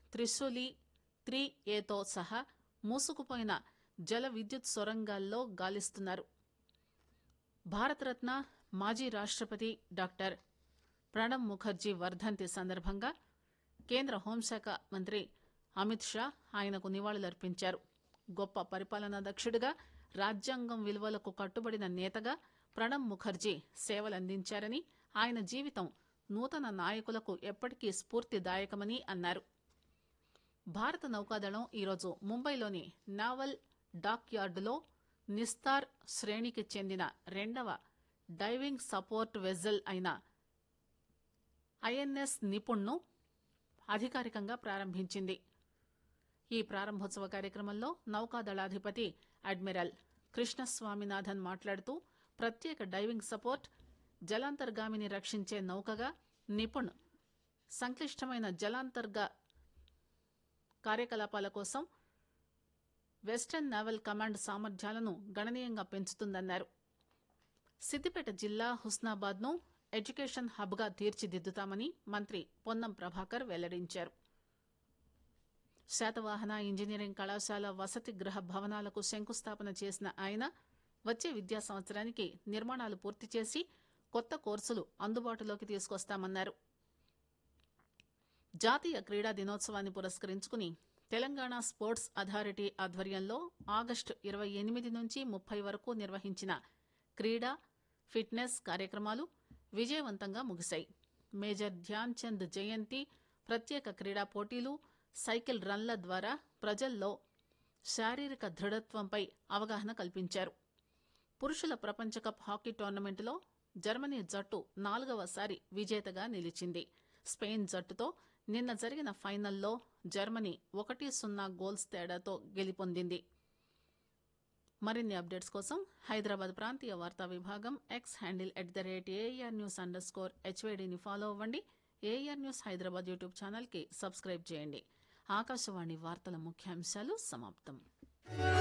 త్రిశూలి three ఏతో సహా మూసుకుపోయిన జల విద్యుత్ సొరంగాల్లో గాలిస్తున్నారు భారతరత్న మాజీ రాష్టపతి డాక్టర్ ప్రణబ్ ముఖర్జీ వర్ధంతి సందర్భంగా కేంద్ర హోంశాఖ మంత్రి అమిత్ షా ఆయనకు నివాళులర్పించారు గొప్ప పరిపాలనా దక్షుడిగా రాజ్యాంగం విలువలకు కట్టుబడిన నేతగా ప్రణబ్ ముఖర్జీ సేవలందించారని ఆయన జీవితం నూతన నాయకులకు ఎప్పటికీ స్ఫూర్తిదాయకమని అన్నారు భారత నౌకాదళం ఈరోజు ముంబైలోని నావల్ డాక్ యార్డులో నిస్తార్ శ్రేణికి చెందిన రెండవ డైవింగ్ సపోర్ట్ వెజల్ అయిన ఐఎన్ఎస్ నిపుణ్ను అధికారికంగా ప్రారంభించింది ఈ ప్రారంభోత్సవ కార్యక్రమంలో నౌకాదళాధిపతి అడ్మిరల్ కృష్ణస్వామినాథన్ మాట్లాడుతూ ప్రత్యేక డైవింగ్ సపోర్ట్ జలాంతర్గామిని రక్షించే నౌకగా నిపుణ్ సంక్లిష్టమైన జలాంతర్గ కార్యకలాపాల కోసం వెస్టర్న్ నావల్ కమాండ్ సామర్థ్యాలను గణనీయంగా పెంచుతుందన్నారు సిద్దిపేట జిల్లా హుస్నాబాద్ ను ఎడ్యుకేషన్ హబ్ గా తీర్చిదిద్దుతామని మంత్రి పొన్నం ప్రభాకర్ వెల్లడించారు శాతవాహన ఇంజనీరింగ్ కళాశాల వసతి గృహ భవనాలకు శంకుస్థాపన చేసిన ఆయన వచ్చే విద్యా సంవత్సరానికి నిర్మాణాలు పూర్తి చేసి కొత్త కోర్సులు అందుబాటులోకి తీసుకొస్తామన్నారు జాతీయ క్రీడా దినోత్సవాన్ని పురస్కరించుకుని తెలంగాణ స్పోర్ట్స్ అథారిటీ ఆధ్వర్యంలో ఆగస్టు ఇరవై ఎనిమిది నుంచి ముప్పై వరకు నిర్వహించిన క్రీడా ఫిట్నెస్ కార్యక్రమాలు విజయవంతంగా ముగిశాయి మేజర్ ధ్యాన్ చంద్ జయంతి ప్రత్యేక క్రీడా పోటీలు సైకిల్ రన్ల ద్వారా ప్రజల్లో శారీరక దృఢత్వంపై అవగాహన కల్పించారు పురుషుల ప్రపంచ కప్ హాకీ టోర్నమెంటులో జర్మనీ జట్టు నాలుగవసారి విజేతగా నిలిచింది స్పెయిన్ జట్టుతో నిన్న జరిగిన ఫైనల్లో జర్మనీ ఒకటి సున్నా గోల్స్ తేడాతో గెలుపొందింది మరిన్ని అప్డేట్స్ కోసం హైదరాబాద్ ప్రాంతీయ వార్తా విభాగం X handle at the rate AIR news underscore స్కోర్ హెచ్వేడిని ఫాలో అవ్వండి ఏఆర్ న్యూస్ హైదరాబాద్ యూట్యూబ్ ఛానల్కి సబ్స్క్రైబ్ చేయండి ఆకాశవాణి వార్తల ముఖ్యాంశాలు సమాప్తం